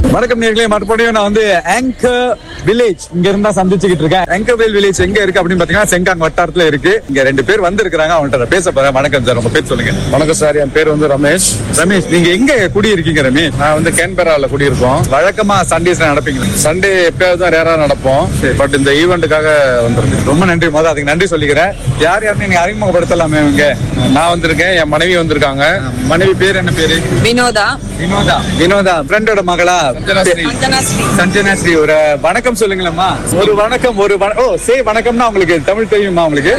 வணக்கம் நேர்களே மறுபடியும் நான் வந்து ஆங்கர் வில்லேஜ் இங்க இருந்தா சந்திச்சுக்கிட்டு இருக்கேன் ஆங்கர்வேல் வில்லேஜ் எங்க இருக்கு அப்படின்னு பாத்தீங்கன்னா செங்காங் வட்டாரத்துல இருக்கு இங்க ரெண்டு பேர் வந்திருக்காங்க அவங்கள்ட்ட நான் பேச போறேன் வணக்கம் சார் உங்க பேர் சொல்லுங்க வணக்கம் சார் என் பேர் வந்து ரமேஷ் ரமேஷ் நீங்க எங்க குடி இருக்கீங்க ரமேஷ் நான் வந்து கேன்பெரால குடியிருக்கோம் வழக்கமா சண்டேஸ் நடப்பீங்க சண்டே எப்பயாவது தான் ரேரா நடப்போம் பட் இந்த ஈவெண்ட்டுக்காக வந்திருக்கேன் ரொம்ப நன்றி முதல்ல அதுக்கு நன்றி சொல்லிக்கிறேன் யார் யாருன்னு நீங்க அறிமுகப்படுத்தலாமே இவங்க நான் வந்திருக்கேன் என் மனைவி வந்திருக்காங்க மனைவி பேர் என்ன பேரு வினோதா வினோதா வினோதா ஃப்ரெண்டோட மகளா சஞ்சனாஸ்ரீ. அஞ்சனாஸ்ரீ சஞ்சனா ஸ்ரீ ஒரு வணக்கம் சொல்லுங்களேம்மா ஒரு வணக்கம் ஒரு வண- ஓ சே வணக்கம்னா உங்களுக்கு தமிழ் தெரியுமா உங்களுக்கு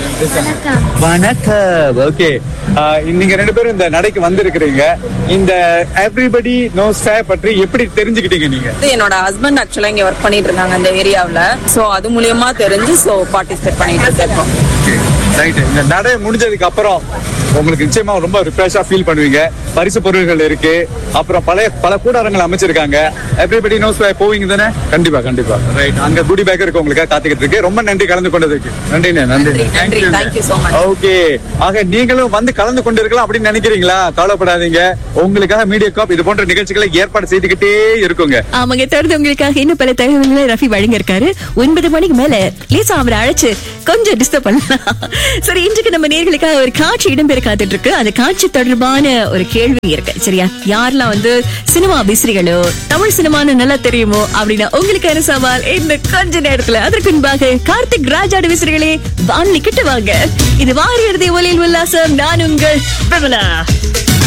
வணக்கம் ஓகே நீங்க ரெண்டு பேரும் இந்த நடைக்கு வந்திருக்கிறீங்க இந்த எவ்ரிபடி நோஸ் ஃபேர் பற்றி எப்படி தெரிஞ்சுக்கிட்டீங்க நீங்க இது என்னோட ஹஸ்பண்ட் ஆக்சுவலா இங்க ஒர்க் பண்ணிட்டு இருந்தாங்க அந்த ஏரியாவுல சோ அது மூலியமா தெரிஞ்சு சோ பார்ட்டிசிபேட் பண்ணிட்டு இருக்கோம் ரைட் இந்த நடை முடிஞ்சதுக்கு அப்புறம் உங்களுக்கு நிச்சயமா ரொம்ப ரிஃப்ரெஷா ஃபீல் பண்ணுவீங்க பரிசு பொருள்கள் இருக்கு அப்புறம் பழைய பல கூடாரங்கள் அமைச்சிருக்காங்க எவ்ரிபடி நோஸ் போவீங்க தானே கண்டிப்பா கண்டிப்பா ரைட் அங்க குடி பேக் இருக்கு உங்களுக்கு காத்துக்கிட்டு இருக்கு ரொம்ப நன்றி கலந்து கொண்டதுக்கு நன்றிண்ணே நன்றி நன்றி நன்றி தேங்க்யூ சோ மச் ஓகே ஆக நீங்களும் வந்து கலந்து கொண்டிருக்கலாம் அப்படின்னு நினைக்கிறீங்களா கவலைப்படாதீங்க உங்களுக்காக மீடியா காப் இது போன்ற நிகழ்ச்சிகளை ஏற்பாடு செய்துக்கிட்டே இருக்குங்க ஆமாங்க தொடர்ந்து உங்களுக்காக இன்னும் பல தகவல்களை ரஃபி வழங்க இருக்காரு ஒன்பது மணிக்கு மேல லேசா அவரை அழைச்சு கொஞ்சம் டிஸ்டர்ப் பண்ணலாம் சரி இன்றைக்கு நம்ம நேர்களுக்காக ஒரு காட்சி இடம்பெற காத்துட்டு இருக்கு அந்த காட்சி தொடர்பான ஒரு கேள்வி இருக்கு சரியா யாரெல்லாம் வந்து சினிமா அபிசிரிகளோ தமிழ் சினிமான்னு நல்லா தெரியுமோ அப்படின்னா உங்களுக்கான சவால் இந்த கொஞ்ச நேரத்துல அதற்கு முன்பாக கார்த்திக் ராஜாடு விசிறிகளே வான்லி கிட்ட வாங்க இது வாரி இறுதி ஒலியில் உல்லாசம் நான் உங்கள் பிரபலா